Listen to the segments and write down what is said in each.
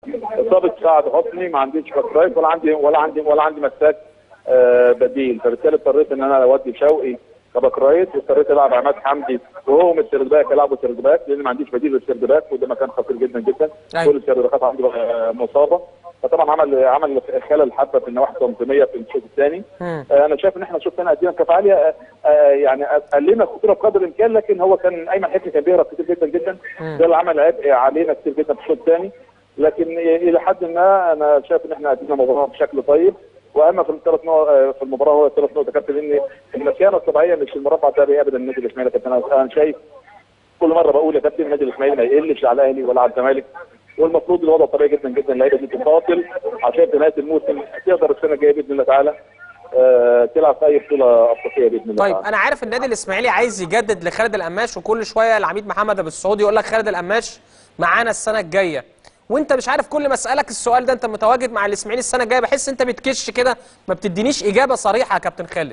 اصابه سعد حسني ما عنديش باك رايت ولا عندي ولا عندي ولا عندي مساك آه، بديل فبالتالي اضطريت ان انا اودي شوقي كباك رايت واضطريت العب عماد حمدي وهو من السيرد باك العبه سيرد باك لان ما عنديش بديل للسيرد باك وده مكان خطير جدا جدا أيوة. كل السيرد باكات عندي آه، مصابه فطبعا عمل عمل خلل حبه في النواحي التنظيميه في الشوط الثاني مم. آه، انا شايف ان احنا الشوط الثاني قدمنا كفه عاليه آه، آه، يعني قلنا الخطوره بقدر الامكان لكن هو كان ايمن حفني كان بيهرب كتير جدا جدا ده اللي عمل عبء علينا كتير جدا في الشوط الثاني لكن الى حد ما انا شايف ان احنا قدمنا مباراه بشكل طيب واما في الثلاث نقط آه، في المباراه هو الثلاث نقط كابتن لان المكانه الطبيعيه مش المربع الذهبي ابدا النادي الاسماعيلي كابتن انا أنا شايف كل مره بقول يا كابتن النادي الاسماعيلي ما يقلش على الاهلي ولا على الزمالك والمفروض الوضع طبيعي جدا جدا اللعيبه دي تقاتل عشان في نهايه الموسم تقدر السنه الجايه باذن الله تعالى آه، تلعب في اي بطوله افريقيه باذن الله طيب تعالى. انا عارف النادي الاسماعيلي عايز يجدد لخالد القماش وكل شويه العميد محمد ابو السعود يقول لك خالد القماش معانا السنه الجايه وانت مش عارف كل ما اسالك السؤال ده انت متواجد مع الاسماعيلي السنه الجايه بحس انت بتكش كده ما بتدينيش اجابه صريحه يا كابتن خالد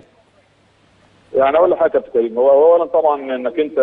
يعني اقول لك حاجه يا كابتن كريم هو اولا طبعا انك انت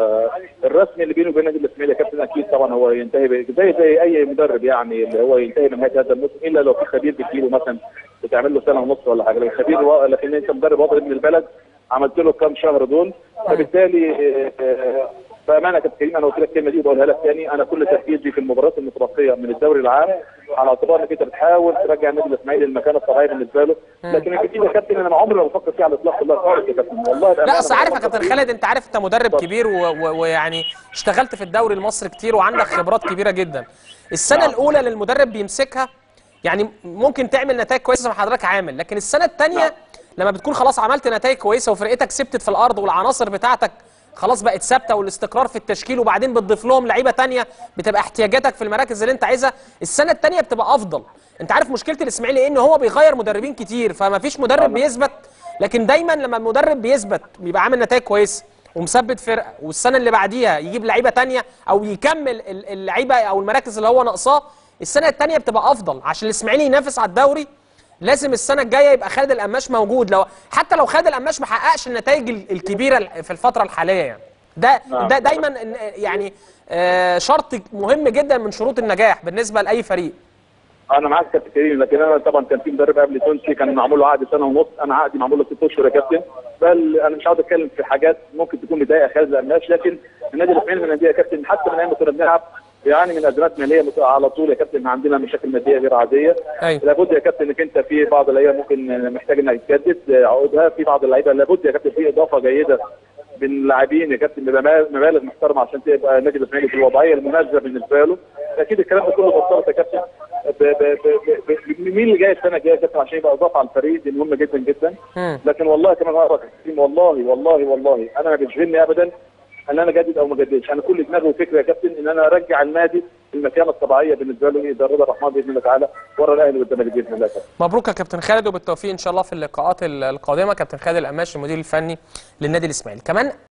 الرسمي اللي بينه وبين النادي الاسماعيلي يا كابتن اكيد طبعا هو ينتهي ب- زي زي اي مدرب يعني اللي هو ينتهي بنهايه هذا الموسم الا لو في خبير بتجيله مثلا بتعمل له سنه ونص ولا حاجه لكن خبير و- لكن انت مدرب وطني من البلد عملت له كام شهر دول فبالتالي آه، آه، بامانه يا كابتن كريم انا قلت لك الكلمه دي وبقولها لك تاني انا كل تركيزي في المباريات المتبقيه من الدوري العام على اعتبار انك انت بتحاول ترجع النادي الاسماعيلي للمكانه الطبيعيه بالنسبه له لكن الجديد يا كابتن انا عمري ما بفكر فيه على الاطلاق والله خالص يا كابتن والله لا بأمانة اصل عارف يا ما بفكر كابتن فيه. خالد انت عارف انت مدرب كبير و- و- ويعني اشتغلت في الدوري المصري كتير وعندك خبرات كبيره جدا السنه نعم. الاولى للمدرب بيمسكها يعني ممكن تعمل نتائج كويسه زي ما حضرتك عامل لكن السنه الثانيه نعم. لما بتكون خلاص عملت نتائج كويسه وفرقتك ثبتت في الارض والعناصر بتاعتك خلاص بقت ثابته والاستقرار في التشكيل وبعدين بتضيف لهم لعيبه تانية بتبقى احتياجاتك في المراكز اللي انت عايزها السنه الثانيه بتبقى افضل انت عارف مشكله الاسماعيلي ايه ان هو بيغير مدربين كتير فما فيش مدرب بيثبت لكن دايما لما المدرب بيثبت بيبقى عامل نتائج كويسه ومثبت فرقه والسنه اللي بعديها يجيب لعيبه تانية او يكمل ال- اللعيبه او المراكز اللي هو ناقصاه السنه الثانيه بتبقى افضل عشان الاسماعيلي ينافس على الدوري لازم السنه الجايه يبقى خالد القماش موجود لو حتى لو خالد القماش ما حققش النتائج ال- الكبيره في الفتره الحاليه يعني ده نعم. ده دايما إن- يعني آه، شرط مهم جدا من شروط النجاح بالنسبه لاي فريق انا معاك يا كابتن كريم لكن انا طبعا كان في مدرب قبل تونسي كان معمول له عقد سنه ونص انا عقدي معمول له ست اشهر يا كابتن بل انا مش عاوز اتكلم في حاجات ممكن تكون مضايقه خالد القماش لكن النادي الاسماعيلي من الانديه يا كابتن حتى من ايام ما كنا بنلعب بيعاني من ازمات ماليه مت- على طول يا كابتن عندنا مشاكل ماديه غير عاديه أيوة. لابد يا كابتن انك انت في بعض اللعيبه ممكن محتاج انها تجدد عقودها في بعض اللعيبه لابد يا كابتن في اضافه جيده من اللاعبين يا كابتن بمبالغ مبالغ محترمه عشان تبقى النادي الاسماعيلي في الوضعيه المناسبه بالنسبه له اكيد الكلام ده كله مرتبط يا كابتن ب- ب- ب- ب- مين اللي جاي السنه الجايه يا كابتن عشان يبقى اضافه على الفريق دي مهمه جدا جدا مم. لكن والله كمان مره يا كابتن والله والله والله انا ما بيشغلني ابدا ان انا اجدد او ما اجددش انا كل دماغي وفكري يا كابتن ان انا ارجع النادي المكانه الطبيعيه بالنسبه له ده رضا الرحمن باذن الله تعالى ورا الاهلي والزمالك باذن الله تعالى مبروك يا كابتن خالد وبالتوفيق ان شاء الله في اللقاءات ال- القادمه كابتن خالد القماش المدير الفني للنادي الاسماعيلي كمان